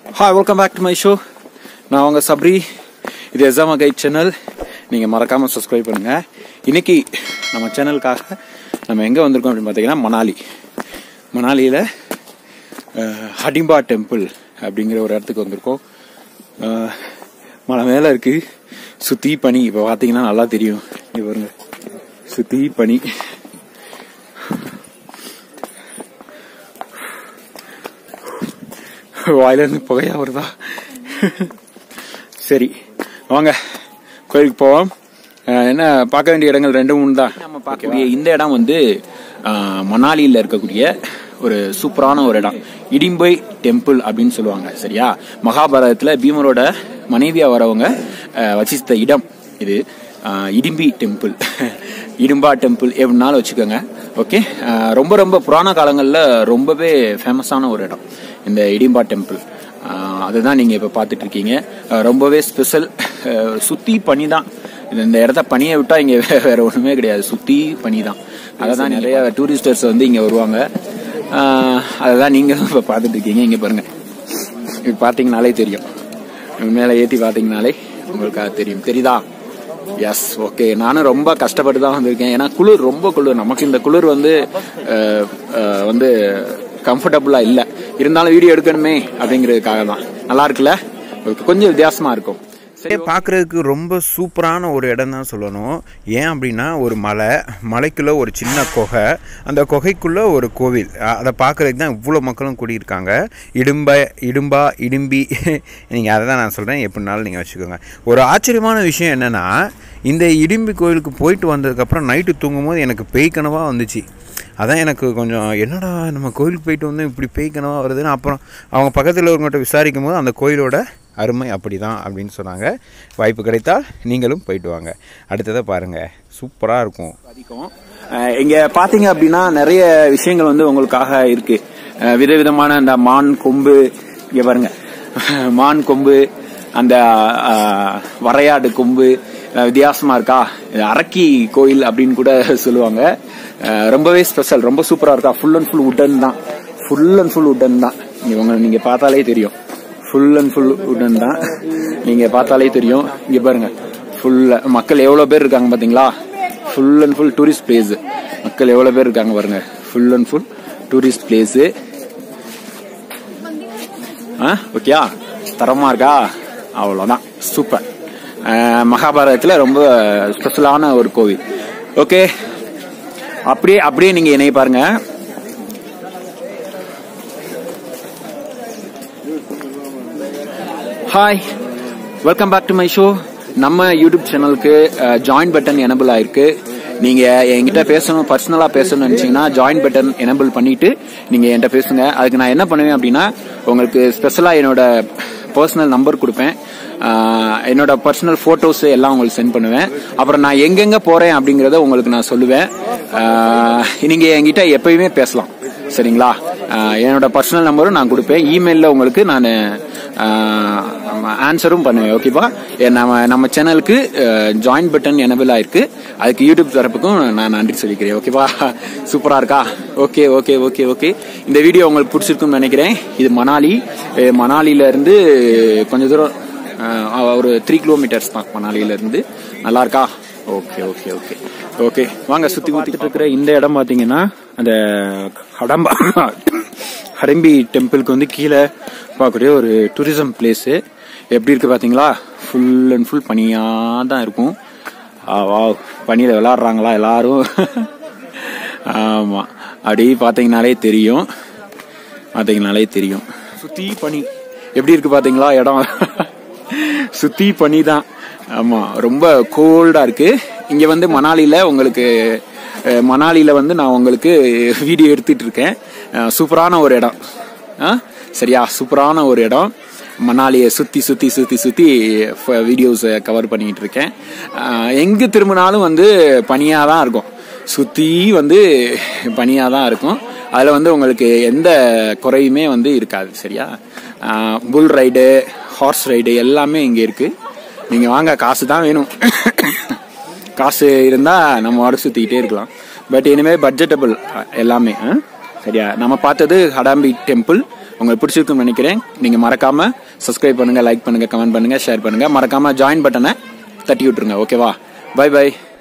Hi welcome back to my show நான் உங்க சப்ரி இது எக்ஸாமா கைட் சேனல் நீங்கள் மறக்காமல் சப்ஸ்கிரைப் பண்ணுங்கள் இன்னைக்கு நம்ம சேனலுக்காக நம்ம எங்கே வந்திருக்கோம் அப்படின்னு பார்த்தீங்கன்னா மணாலி மணாலியில் ஹடிம்பா டெம்பிள் அப்படிங்கிற ஒரு இடத்துக்கு வந்திருக்கோம் அஹ், மலை மேலே இருக்குது சுற்றி பனி இப்போ பார்த்தீங்கன்னா நல்லா தெரியும் இங்க பாருங்க சுற்றி பனி வாயிலிருந்து புகையா வருதா சரி வாங்க கோயிலுக்கு போவோம் அஹ் என்ன பார்க்க வேண்டிய இடங்கள் ரெண்டு மூணு தான் நம்ம பார்க்கக்கூடிய இந்த இடம் வந்து அஹ், மணாலியில் இருக்கக்கூடிய ஒரு சூப்பரான ஒரு இடம் இடிம்பை டெம்பிள் அப்படின்னு சொல்லுவாங்க சரியா மகாபாரதத்தில் பீமரோட மனைவியா வரவங்க அஹ், வசித்த இடம் இது அஹ், இடிம்பி டெம்பிள் இடும்பா டெம்பிள் எப்படினாலும் வச்சுக்கோங்க ஓகே ரொம்ப ரொம்ப புராண காலங்களில் ரொம்பவே ஃபேமஸான ஒரு இடம் இந்த இடிம்பா டெம்பிள் ஆஹ் அதுதான் நீங்க இப்ப பாத்துட்டு இருக்கீங்க ஆஹ் ரொம்பவே ஸ்பெஷல் சுத்தி பனி தான் இந்த- இந்த இடத்த பனியை விட்டா இங்க வே- வேற ஒண்ணுமே கிடையாது சுத்தி பனி தான் அததான் நிறைய டூரிஸ்டர்ஸ் வந்து இங்க வருவாங்க ஆஹ் அததான் நீங்க இப்ப பாத்துட்டு இருக்கீங்க இங்க பாருங்க இது பாத்தீங்கனாலே தெரியும் மேல ஏத்தி பாத்தீங்கனாலே உங்களுக்கு அது தெரியும் தெரியுதா எஸ் ஓகே நானும் ரொம்ப கஷ்டப்பட்டு தான் வந்திருக்கேன் ஏன்னா குளிர் ரொம்ப குளிர் நமக்கு இந்த குளிர் வந்து அஹ், அஹ், வந்து கம்ஃபர்டபுளா இல்ல இருந்தாலும் வீடியோ எடுக்கணுமே அப்படிங்கிறதுக்காக தான் நல்லா இருக்குல்ல Okay, கொஞ்சம் வித்தியாசமா இருக்கும் சரி பார்க்குறதுக்கு ரொம்ப சூப்பரான ஒரு இடம் தான் சொல்லணும் ஏன் அப்படின்னா ஒரு மலை மலைக்குள்ளே ஒரு சின்ன குகை அந்த குகைக்குள்ளே ஒரு கோவில் அ- அதை பார்க்குறதுக்கு தான் இவ்வளோ மக்களும் கூடியிருக்காங்க இடும்ப இடும்பா இடும்பி நீங்கள் அதை தான் நான் சொல்கிறேன் எப்படினாலும் நீங்கள் வச்சுக்கோங்க ஒரு ஆச்சரியமான விஷயம் என்னென்னா இந்த இடும்பி கோவிலுக்கு போயிட்டு வந்ததுக்கப்புறம் நைட்டு தூங்கும்போது எனக்கு பேய் கனவாக வந்துச்சு அதான் எனக்கு கொஞ்சம் என்னடா நம்ம கோயிலுக்கு போயிட்டு வந்து இப்படி பேய் கனவா வருதுன்னு அப்புறம் அவங்க பக்கத்தில் இருக்கவங்கள்ட்ட விசாரிக்கும் போது அந்த கோயிலோட அருமை அப்படி தான் அப்படின்னு சொன்னாங்க வாய்ப்பு கிடைத்தால் நீங்களும் போயிட்டு வாங்க அடுத்ததை பாருங்கள் சூப்பராக இருக்கும் அதிகம் அஹ் இங்க பாத்தீங்க அப்படின்னா நிறைய விஷயங்கள் வந்து உங்களுக்காக இருக்கு அஹ் விதவிதமான அந்த மான் கொம்பு இங்க பாருங்க மான் கொம்பு அந்த அஹ், வரையாடு கொம்பு அஹ் வித்தியாசமா இருக்கா இது அரக்கி கோயில் அப்படின்னு கூட சொல்லுவாங்க அஹ் ரொம்பவே ஸ்பெஷல் ரொம்ப சூப்பரா இருக்கா ஃபுல் அண்ட் ஃபுல் உட்டன் தான் ஃபுல் அண்ட் ஃபுல் உட்டன் தான் இவங்க நீங்க பார்த்தாலே தெரியும் ஃபுல் அண்ட் ஃபுல் உடன் தான் நீங்க பார்த்தாலே தெரியும் இங்க பாருங்க ஃபுல்ல மக்கள் எவ்வளவு பேர் இருக்காங்க பாத்தீங்களா full and full tourist place மக்கள் எவ்வளவு பேர் இருக்காங்க பாருங்க full and full tourist place ஓகேயா தரமா இருக்கா அவ்வளவுதான் சூப்பர் மகாபாரதத்துல ரொம்ப ஸ்பெஷலான ஒரு கோவில் ஓகே அப்படியே அப்படியே நீங்க என்னைய பாருங்க hi welcome back to my show நம்ம யூடியூப் சேனலுக்கு ஜாயின் பட்டன் எனபிள் ஆயிருக்கு நீங்க என்கிட்ட பேசணும் பர்சனலா பேசணும்னு நினைச்சீங்கன்னா ஜாயின் பட்டன் எனபிள் பண்ணிட்டு நீங்க என்கிட்ட பேசுங்க அதுக்கு நான் என்ன பண்ணுவேன் அப்படின்னா உங்களுக்கு ஸ்பெஷலா என்னோட பர்சனல் நம்பர் கொடுப்பேன் அஹ், என்னோட பர்சனல் போட்டோஸ் எல்லாம் உங்களுக்கு சென்ட் பண்ணுவேன் அப்புறம் நான் எங்கெங்க போறேன் அப்படிங்கறத உங்களுக்கு நான் சொல்லுவேன் அஹ், நீங்க என்கிட்ட எப்பயுமே பேசலாம் சரிங்களா அஹ், என்னோட பர்சனல் நம்பரும் நான் கொடுப்பேன் இமெயிலில் உங்களுக்கு நான் ஆன்சரும் பண்ணுவேன் ஓகேவா எ- நம்ம நம்ம சேனலுக்கு ஜாயின் பட்டன் எனபிள் ஆயிருக்கு அதுக்கு யூடியூப் தரப்புக்கும் நான் நன்றி சொல்லிக்கிறேன் ஓகேவா சூப்பரா இருக்கா ஓகே ஓகே ஓகே ஓகே இந்த வீடியோ உங்களுக்கு பிடிச்சிருக்கும்னு நினைக்கிறேன் இது மணாலி அஹ், மணாலில இருந்து கொஞ்ச தூரம் அஹ், ஒரு த்ரீ கிலோமீட்டர்ஸ் தான் மணாலியில இருந்து நல்லா இருக்கா ஓகே ஓகே ஓகே ஓகே வாங்க சுத்தி ஊத்திட்டு இருக்கிற இந்த இடம் பாத்தீங்கன்னா அந்த ஹடம்பா ஹடம்பி டெம்பிளுக்கு வந்து கீழே பார்க்கக்கூடிய ஒரு டூரிசம் பிளேஸ் எப்படி இருக்கு பாத்தீங்களா ஃபுல் அண்ட் ஃபுல் பனியா தான் இருக்கும் ஆ, வாவ் பனியில விளையாடுறாங்களா எல்லாரும் ஆமா அப்படி பாத்தீங்கனாலே தெரியும் பாத்தீங்கனாலே தெரியும் சுத்தி பனி எப்படி இருக்கு பாத்தீங்களா இடம் சுத்தி பனி தான் ஆமா ரொம்ப கோல்டா இருக்கு இங்க வந்து மணாலில உங்களுக்கு அஹ், மணாலில வந்து நான் உங்களுக்கு வீடியோ எடுத்துட்டு இருக்கேன் அஹ், சூப்பரான ஒரு இடம் ஆ? சரியா சூப்பரான ஒரு இடம் மணாலியை சுத்தி சுத்தி சுத்தி சுத்தி வீடியோஸ் கவர் பண்ணிட்டு இருக்கேன் அஹ், எங்க திரும்பினாலும் வந்து பனியா தான் இருக்கும் சுத்தி வந்து பனியா தான் இருக்கும் அதுல வந்து உங்களுக்கு எந்த குறையுமே வந்து இருக்காது சரியா புல் ரைடு ஹார்ஸ் ரைடு எல்லாமே இங்க இருக்கு நீங்க வாங்க காசு தான் வேணும் காசு இருந்தா நம்ம வாட சுத்திக்கிட்டே இருக்கலாம் பட் இனிமே பட்ஜெட்டபிள் எல்லாமே ஆ? சரியா நம்ம பார்த்தது ஹடாம்பி டெம்பிள் உங்களுக்கு பிடிச்சிருக்குன்னு நினைக்கிறேன் நீங்கள் மறக்காமல் சப்ஸ்கிரைப் பண்ணுங்கள் லைக் பண்ணுங்கள் கமெண்ட் பண்ணுங்கள் ஷேர் பண்ணுங்கள் மறக்காமல் ஜாயின் பட்டனை தட்டி விட்டுருங்க ஓகேவா பை பை